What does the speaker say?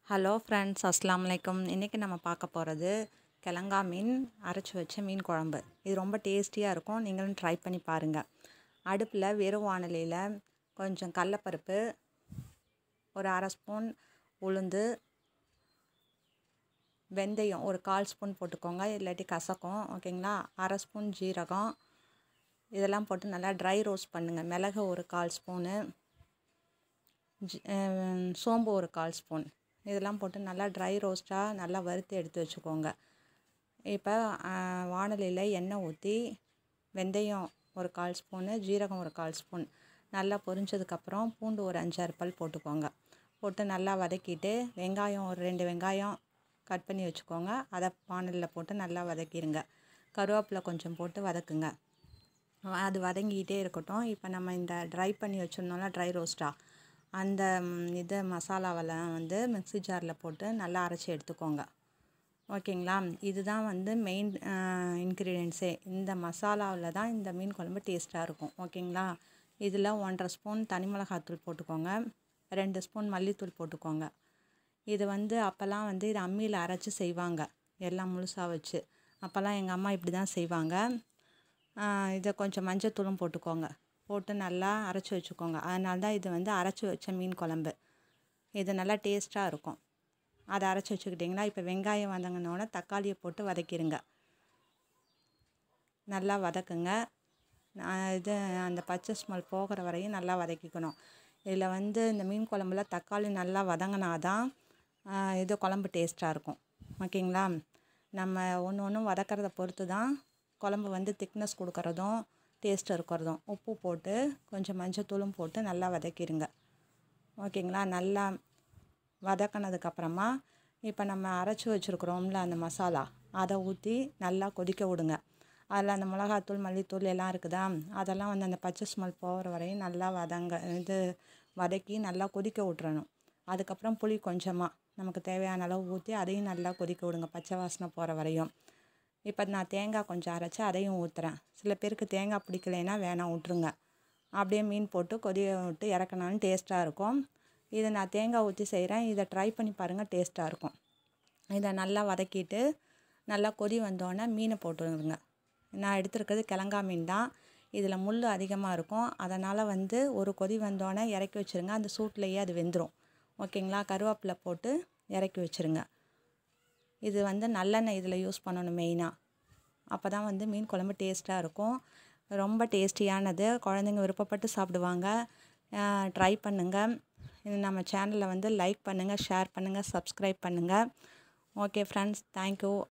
hello friends அஸ்ஸலாமு அலைக்கும் இன்றைக்கி நம்ம பார்க்க போகிறது கிழங்கா மீன் அரைச்சி வச்ச மீன் குழம்பு இது ரொம்ப டேஸ்டியாக இருக்கும் நீங்களும் ட்ரை பண்ணி பாருங்கள் அடுப்பில் வெறும் வானலியில் கொஞ்சம் கடலப்பருப்பு ஒரு அரை ஸ்பூன் உளுந்து வெந்தயம் ஒரு கால் ஸ்பூன் போட்டுக்கோங்க இல்லாட்டி கசக்கும் ஓகேங்களா அரை ஸ்பூன் ஜீரகம் இதெல்லாம் போட்டு நல்லா ட்ரை ரோஸ்ட் பண்ணுங்கள் மிளகு ஒரு கால் ஸ்பூனு சோம்பு ஒரு கால் ஸ்பூன் இதெல்லாம் போட்டு நல்லா ட்ரை ரோஸ்ட்டாக நல்லா வறுத்து எடுத்து வச்சுக்கோங்க இப்போ வானலியில் எண்ணெய் ஊற்றி வெந்தயம் ஒரு கால் ஸ்பூனு ஜீரகம் ஒரு கால் ஸ்பூன் நல்லா பொரிஞ்சதுக்கப்புறம் பூண்டு ஒரு அஞ்சாறு பல் போட்டுக்கோங்க போட்டு நல்லா வதக்கிட்டு வெங்காயம் ஒரு ரெண்டு வெங்காயம் கட் பண்ணி வச்சுக்கோங்க அதை வானலில் போட்டு நல்லா வதக்கிடுங்க கருவேப்பிலை கொஞ்சம் போட்டு வதக்குங்க அது வதங்கிக்கிட்டே இருக்கட்டும் இப்போ நம்ம இந்த ட்ரை பண்ணி வச்சுருந்தோம்ல ட்ரை ரோஸ்ட்டாக அந்த இது மசாலாவெல்லாம் வந்து மிக்ஸி ஜாரில் போட்டு நல்லா அரைச்சி எடுத்துக்கோங்க ஓகேங்களா இதுதான் வந்து மெயின் இன்க்ரீடியன்ஸே இந்த மசாலாவில் தான் இந்த மீன் குழம்பு டேஸ்ட்டாக இருக்கும் ஓகேங்களா இதில் ஒன்றரை ஸ்பூன் தனி மிளகாத்தூள் போட்டுக்கோங்க ரெண்டு ஸ்பூன் மல்லித்தூள் போட்டுக்கோங்க இது வந்து அப்போல்லாம் வந்து இது அம்மியில் அரைச்சி செய்வாங்க எல்லாம் முழுசாக வச்சு அப்போல்லாம் எங்கள் அம்மா இப்படி தான் செய்வாங்க இதை கொஞ்சம் மஞ்சத்தூளும் போட்டுக்கோங்க போட்டு நல்லா அரைச்சி வச்சுக்கோங்க அதனால தான் இது வந்து அரைச்சி வச்ச மீன் குழம்பு இது நல்லா டேஸ்ட்டாக இருக்கும் அதை அரைச்சி வச்சுக்கிட்டிங்கன்னா இப்போ வெங்காயம் வதங்கினோடனே தக்காளியை போட்டு வதக்கிடுங்க நல்லா வதக்குங்க இது அந்த பச்சை ஸ்மெல் போகிற வரையும் நல்லா வதக்கிக்கணும் இதில் வந்து இந்த மீன் குழம்புல தக்காளி நல்லா வதங்கினா தான் இது குழம்பு டேஸ்ட்டாக இருக்கும் ஓகேங்களா நம்ம ஒன்று ஒன்றும் வதக்கிறத பொறுத்து தான் குழம்பு வந்து திக்னஸ் கொடுக்குறதும் டேஸ்ட் இருக்கிறதும் உப்பு போட்டு கொஞ்சம் மஞ்சத்தூளும் போட்டு நல்லா வதக்கிடுங்க ஓகேங்களா நல்லா வதக்கினதுக்கப்புறமா இப்போ நம்ம அரைச்சி வச்சுருக்குறோம்ல அந்த மசாலா அதை ஊற்றி நல்லா கொதிக்க விடுங்க அதில் அந்த மிளகாத்தூள் மல்லித்தூள் எல்லாம் இருக்குதா அதெல்லாம் வந்து அந்த பச்சை ஸ்மெல் போகிற வரையும் நல்லா வதங்க இது வதக்கி நல்லா கொதிக்க விட்றணும் அதுக்கப்புறம் புளி கொஞ்சமாக நமக்கு தேவையான அளவு ஊற்றி அதையும் நல்லா கொதிக்க விடுங்க பச்சை வாசனை போகிற வரையும் இப்போ நான் தேங்காய் கொஞ்சம் அரைச்சி அதையும் ஊற்றுறேன் சில பேருக்கு தேங்காய் பிடிக்கலைன்னா வேணாம் விட்ருங்க அப்படியே மீன் போட்டு கொதிய விட்டு இறக்கினாலும் டேஸ்ட்டாக இருக்கும் இதை நான் தேங்காய் ஊற்றி செய்கிறேன் இதை ட்ரை பண்ணி பாருங்கள் டேஸ்ட்டாக இருக்கும் இதை நல்லா வதக்கிட்டு நல்லா கொதி வந்தோடனே மீனை போட்டுருங்க நான் எடுத்துருக்கிறது கிழங்கா மீன் தான் இதில் முள் அதிகமாக இருக்கும் அதனால் வந்து ஒரு கொதி வந்தோடனே இறக்கி வச்சுருங்க அந்த சூட்லேயே அது வெந்துடும் ஓகேங்களா கருவேப்பிலை போட்டு இறக்கி வச்சுருங்க இது வந்து நல்லெண்ணெய் இதில் யூஸ் பண்ணணும் மெயினாக அப்போ தான் வந்து மீன் குழம்பு டேஸ்ட்டாக இருக்கும் ரொம்ப டேஸ்டியானது குழந்தைங்க விருப்பப்பட்டு சாப்பிடுவாங்க ட்ரை பண்ணுங்கள் நம்ம சேனலை வந்து லைக் பண்ணுங்கள் ஷேர் பண்ணுங்கள் சப்ஸ்கிரைப் பண்ணுங்கள் ஓகே ஃப்ரெண்ட்ஸ் தேங்க்யூ